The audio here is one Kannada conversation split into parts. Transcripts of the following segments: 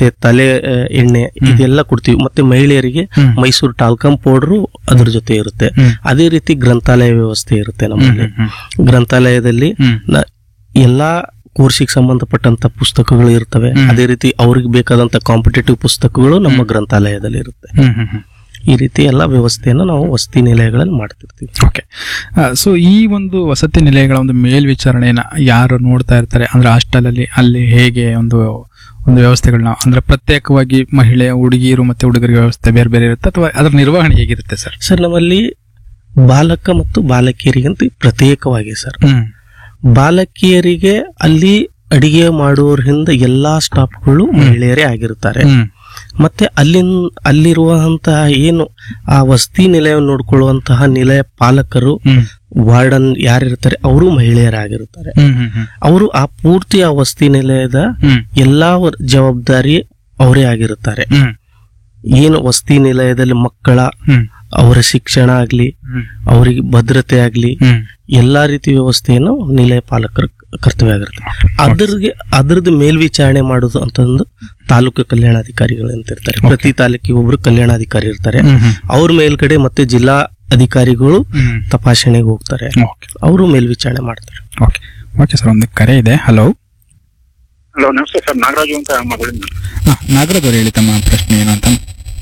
ಮತ್ತೆ ತಲೆ ಆ, ಎಣ್ಣೆ ಇದೆಲ್ಲ ಕೊಡ್ತೀವಿ ಮತ್ತೆ ಮಹಿಳೆಯರಿಗೆ ಹ್ಮ್. ಮೈಸೂರು ಟಾಲ್ಕಮ್ ಪೌಡರ್ ಅದ್ರ ಜೊತೆ ಇರುತ್ತೆ ಹ್ಮ್. ಅದೇ ರೀತಿ ಗ್ರಂಥಾಲಯ ವ್ಯವಸ್ಥೆ ಇರುತ್ತೆ ನಮ್ಮಲ್ಲಿ ಹ್ಮ್, ಗ್ರಂಥಾಲಯದಲ್ಲಿ ಹ್ಮ್. ನ- ಎಲ್ಲಾ ಕೋರ್ಸಿಗೆ ಸಂಬಂಧಪಟ್ಟಂತ ಪುಸ್ತಕಗಳು ಇರ್ತವೆ ಹ್ಮ್. ಅದೇ ರೀತಿ ಅವ್ರಿಗೆ ಬೇಕಾದಂತ ಕಾಂಪಿಟೇಟಿವ್ ಪುಸ್ತಕಗಳು ನಮ್ಮ ಗ್ರಂಥಾಲಯದಲ್ಲಿ ಇರುತ್ತೆ ಹ್ಮ್, ಹ್ಮ್, ಹ್ಮ್. ಈ ರೀತಿ ಎಲ್ಲ ವ್ಯವಸ್ಥೆಯನ್ನು ನಾವು ವಸತಿ ನಿಲಯಗಳಲ್ಲಿ ಮಾಡ್ತಿರ್ತೀವಿ ಓಕೆ ಸೊ ಈ ಒಂದು ವಸತಿ ನಿಲಯಗಳ ಒಂದು ಮೇಲ್ವಿಚಾರಣೆಯನ್ನ ಯಾರು ನೋಡ್ತಾ ಇರ್ತಾರೆ ಅಂದ್ರೆ ಹಾಸ್ಟೆಲ್ ಅಲ್ಲಿ ಅಲ್ಲಿ ಹೇಗೆ ಒಂದು ಒಂದು ವ್ಯವಸ್ಥೆಗಳನ್ನ ಅಂದ್ರೆ ಪ್ರತ್ಯೇಕವಾಗಿ ಮಹಿಳೆ ಹುಡುಗಿಯರು ಮತ್ತೆ ಹುಡುಗರಿಗೆ ವ್ಯವಸ್ಥೆ ಬೇರೆ ಬೇರೆ ಇರುತ್ತೆ ಅಥವಾ ಅದರ ನಿರ್ವಹಣೆ ಹೇಗಿರುತ್ತೆ ಸರ್ ಸರ್ ನಮ್ಮಲ್ಲಿ ಬಾಲಕ ಮತ್ತು ಬಾಲಕಿಯರಿಗಂತ ಪ್ರತ್ಯೇಕವಾಗಿ ಸರ್ ಹ್ಮ್ ಬಾಲಕಿಯರಿಗೆ ಅಲ್ಲಿ ಅಡಿಗೆ ಮಾಡುವವರಿಂದ ಎಲ್ಲಾ ಸ್ಟಾಫ್ಗಳು ಮಹಿಳೆಯರೇ ಆಗಿರ್ತಾರೆ ಹ್ಮ್ ಮತ್ತೆ ಅಲ್ಲಿನ್ ಅಲ್ಲಿರುವಂತಹ ಏನು ಆ ವಸತಿ ನಿಲಯ ನೋಡ್ಕೊಳ್ಳುವಂತಹ ನಿಲಯ ಪಾಲಕರು ಹ್ಮ್ ವಾರ್ಡನ್ ಯಾರಿರ್ತಾರೆ ಅವರು ಮಹಿಳೆಯರಾಗಿರ್ತಾರೆ ಹ್ಮ್ ಹ್ಮ್ ಹ್ಮ್ ಅವರು ಆ ಪೂರ್ತಿ ಆ ವಸತಿ ನಿಲಯದ ಹ್ಮ್ ಎಲ್ಲಾ ವರ್- ಜವಾಬ್ದಾರಿ ಅವರೇ ಆಗಿರುತ್ತಾರೆ ಹ್ಮ್ ಏನು ವಸತಿ ನಿಲಯದಲ್ಲಿ ಮಕ್ಕಳ ಹ್ಮ್ ಅವರ ಶಿಕ್ಷಣ ಆಗ್ಲಿ ಹ್ಮ್ ಅವರಿಗೆ ಭದ್ರತೆ ಆಗ್ಲಿ ಹ್ಮ್ ಎಲ್ಲಾ ರೀತಿ ವ್ಯವಸ್ಥೆಯನ್ನು ನಿಲಯ ಪಾಲಕರ ಕರ್ತವ್ಯ ಆಗಿರುತ್ತೆ ಅದ್ರಿಗೆ ಅದ್ರದ್ದು ಮೇಲ್ವಿಚಾರಣೆ ಮಾಡೋದು ಅಂತಂದು ತಾಲೂಕು ಕಲ್ಯಾಣಾಧಿಕಾರಿಗಳು ಅಂತ ಇರ್ತಾರೆ ಪ್ರತಿ ತಾಲೂಕಿಗೆ ಒಬ್ರು ಕಲ್ಯಾಣಾಧಿಕಾರಿ ಇರ್ತಾರೆ ಹ್ಮ್ ಹ್ಮ್ ಅವ್ರ ಮೇಲ್ಗಡೆ ಮತ್ತೆ ಜಿಲ್ಲಾ ಅಧಿಕಾರಿಗಳು ಹ್ಮ್ ತಪಾಸಣೆಗೆ ಹೋಗ್ತಾರೆ ಓಕೆ ಅವರು ಮೇಲ್ವಿಚಾರಣೆ ಮಾಡ್ತಾರೆ ಓಕೆ ಓಕೆ ಸರ್ ಒಂದು ಕರೆ ಇದೆ ಹಲೋ ಹಲೋ ನಮಸ್ತೆ ಸರ್ ನಾಗರಾಜು ಅಂತ ಮಾತಾಡಿದ್ದು ಹಾ ನಾಗರಾಜ್ ಅವ್ರು ಹೇಳಿ ತಮ್ಮ ಪ್ರಶ್ನೆ ಏನು ಅಂತ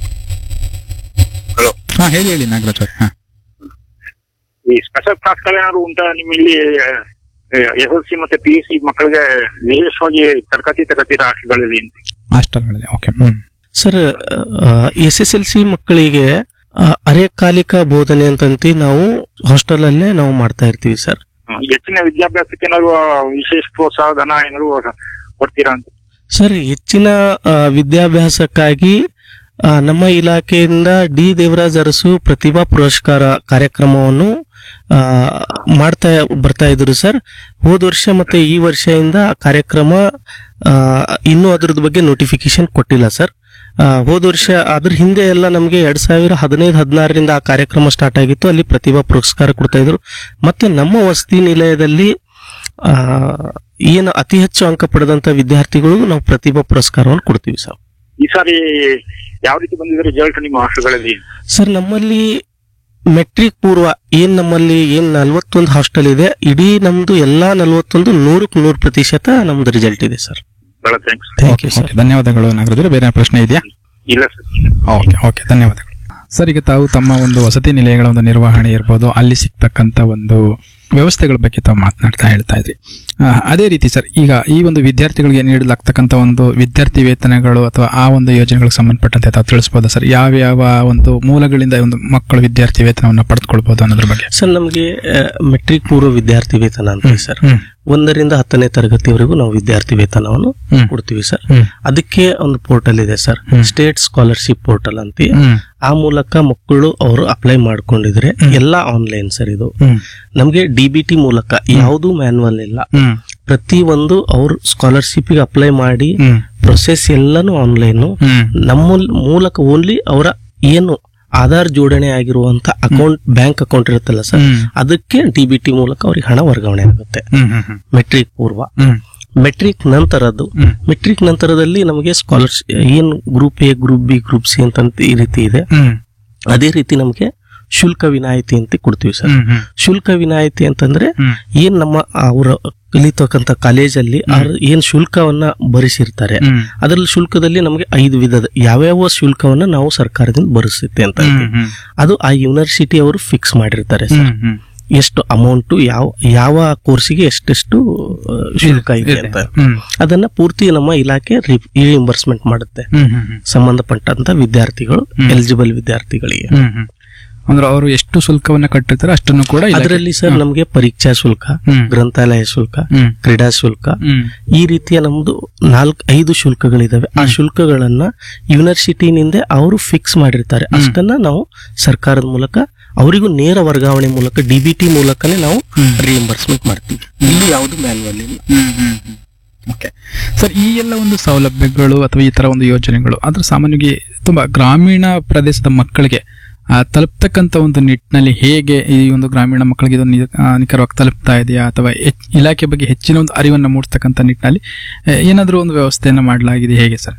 ಹಲೋ ಹಾ ಹೇಳಿ ಹೇಳಿ ನಾಗರಾಜ್ ಅವ್ರೆ ಹಾ ಈ ಸ್ಪೆಷಲ್ ಕ್ಲಾಸ್ಗಳೇನಾದ್ರು ಉಂಟಾ ನಿಮ್ಮಲ್ಲಿ ಎಸ್ ಎಲ್ ಸಿ ಮತ್ತೆ ಪಿ ಯು ಸಿ ಮಕ್ಕಳಿಗೆ ವಿಶೇಷವಾಗಿ ತರಗತಿ ತರಗತಿ ರಾಷ್ಟ್ರಗಳಲ್ಲಿ ಹಾಸ್ಟೆಲ್ಗಳಲ್ಲಿ okay hmm sir S S L C ಮಕ್ಕಳಿಗೆ ಆ, ಅರೆಕಾಲಿಕ ಬೋಧನೆ ಅಂತಂತಿ ನಾವು ಹಾಸ್ಟೆಲ್ ಅಲ್ಲೇ ನಾವು ಮಾಡ್ತಾ ಇರ್ತೀವಿ ಸರ್ ಹೆಚ್ಚಿನ ವಿದ್ಯಾಭ್ಯಾಸಕ್ಕೆ ಏನಾದ್ರು ವಿಶೇಷ ಪ್ರೋತ್ಸಾಹ ಧನ ಏನಾದ್ರು ಕೊಡ್ತೀರಾ ಅಂತ ಸರ್ ಹೆಚ್ಚಿನ ಆ, ವಿದ್ಯಾಭ್ಯಾಸಕ್ಕಾಗಿ ಆ, ನಮ್ಮ ಇಲಾಖೆಯಿಂದ ಡಿ ದೇವರಾಜ್ ಅರಸು ಪ್ರತಿಭಾ ಪುರಸ್ಕಾರ ಕಾರ್ಯಕ್ರಮವನ್ನು ಆ, ಮಾಡ್ತಾ ಬರ್ತಾ ಇದ್ರು ಸರ್ ಹೋದ ವರ್ಷ ಮತ್ತೆ ಈ ವರ್ಷದಿಂದ ಆ ಕಾರ್ಯಕ್ರಮ ಆ, ಇನ್ನೂ ಅದ್ರದ್ದು ಬಗ್ಗೆ ನೋಟಿಫಿಕೇಶನ್ ಕೊಟ್ಟಿಲ್ಲ ಸರ್ ಆ, ಹೋದ ವರ್ಷ ಅದ್ರ ಹಿಂದೆ ಎಲ್ಲ ನಮಗೆ ಎರಡ್ ಸಾವಿರ ಹದಿನೈದು ಹದಿನಾರರಿಂದ ಆ ಕಾರ್ಯಕ್ರಮ ಸ್ಟಾರ್ಟ್ ಆಗಿತ್ತು ಅಲ್ಲಿ ಪ್ರತಿಭಾ ಪುರಸ್ಕಾರ ಕೊಡ್ತಾ ಇದ್ರು ಮತ್ತೆ ನಮ್ಮ ವಸತಿ ನಿಲಯದಲ್ಲಿ ಆ, ಏನು ಅತಿ ಹೆಚ್ಚು ಅಂಕ ಪಡೆದಂತ ವಿದ್ಯಾರ್ಥಿಗಳು ನಾವು ಪ್ರತಿಭಾ ಪುರಸ್ಕಾರವನ್ನು ಕೊಡ್ತೀವಿ ಸರ್ ಈ ಸಾರಿ ಯಾವ ರೀತಿ ಬಂದಿದೆ ರಿಸಲ್ಟ್ ನಿಮ್ಮ ಹಾಸ್ಟೆಲ್ಗಳಲ್ಲಿ ಸರ್ ನಮ್ಮಲ್ಲಿ ಮೆಟ್ರಿಕ್ ಪೂರ್ವ ಏನ್ ನಮ್ಮಲ್ಲಿ ಏನ್ ನಲ್ವತ್ತೊಂದು ಹಾಸ್ಟೆಲ್ ಇದೆ ಇಡೀ ನಮ್ದು ಎಲ್ಲಾ ನಲ್ವತ್ತೊಂದು ನೂರಕ್ಕೆ ನೂರು ಪ್ರತಿಶತ ನಮ್ದು ರಿಸಲ್ಟ್ ಇದೆ ಸರ್ ಬಹಳ thanks thank you sir okay ಧನ್ಯವಾದಗಳು ನಾಗರಾಜ್ ಅವರೇ. ಬೇರೆ ಪ್ರಶ್ನೆ ಇದೆಯಾ ಇಲ್ಲ ಸರ್ ಓಕೆ ಓಕೆ ಧನ್ಯವಾದಗಳು ಸರ್ ಈಗ ತಾವು ತಮ್ಮ ಒಂದು ವಸತಿ ನಿಲಯಗಳ ಒಂದು ನಿರ್ವಹಣೆ ಇರ್ಬೋದು ಅಲ್ಲಿ ಸಿಗ್ತಕ್ಕಂಥ ಒಂದು ವ್ಯವಸ್ಥೆಗಳ ಬಗ್ಗೆ ತಾವು ಮಾತನಾಡ್ತಾ ಹೇಳ್ತಾ ಇದ್ರಿ ಆ, ಅದೇ ರೀತಿ ಸರ್ ಈಗ ಈ ಒಂದು ವಿದ್ಯಾರ್ಥಿಗಳಿಗೆ ನೀಡಲಾಗ್ತಕ್ಕಂಥ ಒಂದು ವಿದ್ಯಾರ್ಥಿ ವೇತನಗಳು ಅಥವಾ ಆ ಒಂದು ಯೋಜನೆಗಳಿಗೆ ಸಂಬಂಧಪಟ್ಟಂತೆ ತಾವು ತಿಳಿಸ್ಬೋದಾ ಸರ್ ಯಾವ ಯಾವ ಒಂದು ಮೂಲಗಳಿಂದ ಒಂದು ಮಕ್ಕಳು ವಿದ್ಯಾರ್ಥಿ ವೇತನವನ್ನು ಪಡೆದುಕೊಳ್ಬಹುದು ಅನ್ನೋದ್ರ ಬಗ್ಗೆ ಸರ್ ನಮಗೆ ಮೆಟ್ರಿಕ್ ಪೂರ್ವ ವಿದ್ಯಾರ್ಥಿ ವೇತನ ಅಂತ ಸರ್ ಹ್ಮ್ ಒಂದರಿಂದ ಹತ್ತನೇ ತರಗತಿವರೆಗೂ ನಾವು ವಿದ್ಯಾರ್ಥಿ ವೇತನವನ್ನು ಹ್ಮ್. ಕೊಡ್ತೀವಿ ಸರ್ ಹ್ಮ್ ಅದಕ್ಕೆ ಒಂದು ಪೋರ್ಟಲ್ ಇದೆ ಸರ್ ಸ್ಟೇಟ್ ಸ್ಕಾಲರ್ಶಿಪ್ ಪೋರ್ಟಲ್ ಅಂತ ಹ್ಮ್ ಆ ಮೂಲಕ ಮಕ್ಕಳು ಅವರು ಅಪ್ಲೈ ಮಾಡ್ಕೊಂಡಿದ್ರೆ ಎಲ್ಲ ಆನ್ಲೈನ್ ಸರ್ ಇದು ಹ್ಮ್ ನಮಗೆ ಡಿ ಬಿ ಟಿ ಮೂಲಕ ಯಾವುದು ಮ್ಯಾನ್ಯಲ್ ಇಲ್ಲ ಹ್ಮ್ ಪ್ರತಿ ಒಂದು ಅವ್ರು ಸ್ಕಾಲರ್ಶಿಪ್ ಗೆ ಅಪ್ಲೈ ಮಾಡಿ ಹ್ಮ್ ಪ್ರೊಸೆಸ್ ಎಲ್ಲಾನು ಆನ್ಲೈನ್ ಹ್ಮ್ ನಮ್ಮ ಮೂಲಕ ಓನ್ಲಿ ಅವರ ಏನು ಆಧಾರ್ ಜೋಡಣೆ ಆಗಿರುವಂತ ಅಕೌಂಟ್ ಬ್ಯಾಂಕ್ ಅಕೌಂಟ್ ಇರುತ್ತಲ್ಲ ಸರ್ ಹ್ಮ್. ಅದಕ್ಕೆ ಡಿ ಬಿ ಟಿ ಮೂಲಕ ಅವ್ರಿಗೆ ಹಣ ವರ್ಗಾವಣೆ ಆಗುತ್ತೆ ಹ್ಮ್ ಹ್ಮ್ ಹ್ಮ್ ಮೆಟ್ರಿಕ್ ಪೂರ್ವ ಹ್ಮ್ ಮೆಟ್ರಿಕ್ ನಂತರದ್ದು ಹ್ಮ್. ಮೆಟ್ರಿಕ್ ನಂತರದಲ್ಲಿ ನಮಗೆ ಸ್ಕಾಲರ್ಶಿಪ್ ಏನು group A group B group C ಅಂತ ಈ ರೀತಿ ಇದೆ ಹ್ಮ್ ಅದೇ ರೀತಿ ನಮಗೆ ಶುಲ್ಕ ವಿನಾಯಿತಿ ಅಂತ ಕೊಡ್ತೀವಿ ಸರ್ ಹ್ಮ್ ಹ್ಮ್ ಶುಲ್ಕ ವಿನಾಯಿತಿ ಅಂತಂದ್ರೆ ಹ್ಮ್. ಏನ್ ನಮ್ಮ ಅವರ ಕಲಿತಕ್ಕಂತ ಕಾಲೇಜಲ್ಲಿ ಅವ್ರು ಏನ್ ಶುಲ್ಕವನ್ನ ಭರಿಸಿರ್ತಾರೆ ಹ್ಮ್. ಅದರಲ್ಲಿ ಶುಲ್ಕದಲ್ಲಿ ನಮಗೆ ಐದು ವಿಧದ ಯಾವ್ಯಾವ ಶುಲ್ಕವನ್ನ ನಾವು ಸರ್ಕಾರದಿಂದ ಭರಿಸುತ್ತೆ ಅಂತ ಹ್ಮ್ ಹೇಳ್ತೀವಿ. ಹ್ಮ್ ಅದು ಆ ಯೂನಿವರ್ಸಿಟಿ ಅವರು ಫಿಕ್ಸ್ ಮಾಡಿರ್ತಾರೆ ಸರ್ ಹ್ಮ್ ಹ್ಮ್ ಎಷ್ಟು ಅಮೌಂಟ್ ಯಾವ ಯಾವ ಕೋರ್ಸಿಗೆ ಎಷ್ಟೆಷ್ಟು ಆ, ಶುಲ್ಕ ಇದೆ ಅಂತ ಹ್ಮ್ ಅದನ್ನ ಪೂರ್ತಿ ನಮ್ಮ ಇಲಾಖೆ ರಿಇಂಬರ್ಸ್ಮೆಂಟ್ ಮಾಡುತ್ತೆ ಹ್ಮ್ ಹ್ಮ್ ಹ್ಮ್ ಸಂಬಂಧಪಟ್ಟಂತ ವಿದ್ಯಾರ್ಥಿಗಳು ಎಲಿಜಿಬಲ್ ವಿದ್ಯಾರ್ಥಿಗಳಿಗೆ ಹ್ಮ್ ಹ್ಮ್. ಅಂದ್ರೆ ಅವರು ಎಷ್ಟು ಶುಲ್ಕವನ್ನ ಕಟ್ಟಿರ್ತಾರೆ ಅಷ್ಟನ್ನು ಕೂಡ ಇಲಾಖೆ- ಅದರಲ್ಲಿ ಸರ್ ನಮಗೆ ಪರೀಕ್ಷಾ ಶುಲ್ಕ ಹ್ಮ್. ಗ್ರಂಥಾಲಯ ಶುಲ್ಕ ಹ್ಮ್ ಕ್ರೀಡಾ ಶುಲ್ಕ ಹ್ಮ್ ಈ ರೀತಿಯ ನಮ್ದು ನಾಲ್ಕು ಐದು ಶುಲ್ಕಗಳಿದಾವೆ ಆ ಶುಲ್ಕಗಳನ್ನ ಯೂನಿವರ್ಸಿಟಿನಿಂದ ಅವರು ಫಿಕ್ಸ್ ಮಾಡಿರ್ತಾರೆ ಅಷ್ಟನ್ನ ನಾವು ಸರ್ಕಾರದ ಮೂಲಕ ಅವರಿಗೂ ನೇರ ವರ್ಗಾವಣೆ ಮೂಲಕ ಡಿ ಬಿ ಟಿ ಮೂಲಕನೇ ನಾವು ರಿಎಂಬರ್ಸ್ಮೆಂಟ್ ಮಾಡ್ತೀವಿ ಇಲ್ಲಿ ಯಾವುದು ಮ್ಯಾನ್ಯಲ್ ಇಲ್ಲ ಓಕೆ ಸರ್ ಈ ಎಲ್ಲ ಒಂದು ಸೌಲಭ್ಯಗಳು ಅಥವಾ ಈ ತರ ಒಂದು ಯೋಜನೆಗಳು ಆದ್ರೆ ಸಾಮಾನ್ಯವಾಗಿ ತುಂಬಾ ಗ್ರಾಮೀಣ ಪ್ರದೇಶದ ಮಕ್ಕಳಿಗೆ ಆ, ತಲುಪ್ತಕ್ಕಂಥ ಒಂದು ನಿಟ್ಟಿನಲ್ಲಿ ಹೇಗೆ ಈ ಒಂದು ಗ್ರಾಮೀಣ ಮಕ್ಕಳಿಗೆ ಇದು ನಿ- ಆ, ನಿಖರವಾಗಿ ತಲುಪ್ತಾ ಇದೆಯಾ ಅಥವಾ ಹೆಚ್- ಇಲಾಖೆ ಬಗ್ಗೆ ಹೆಚ್ಚಿನ ಒಂದು ಅರಿವನ್ನು ಮೂಡಿಸ್ತಕ್ಕಂಥ ನಿಟ್ಟಿನಲ್ಲಿ ಆ, ಏನಾದರೂ ಒಂದು ವ್ಯವಸ್ಥೆಯನ್ನು ಮಾಡಲಾಗಿದೆ ಹೇಗೆ ಸರ್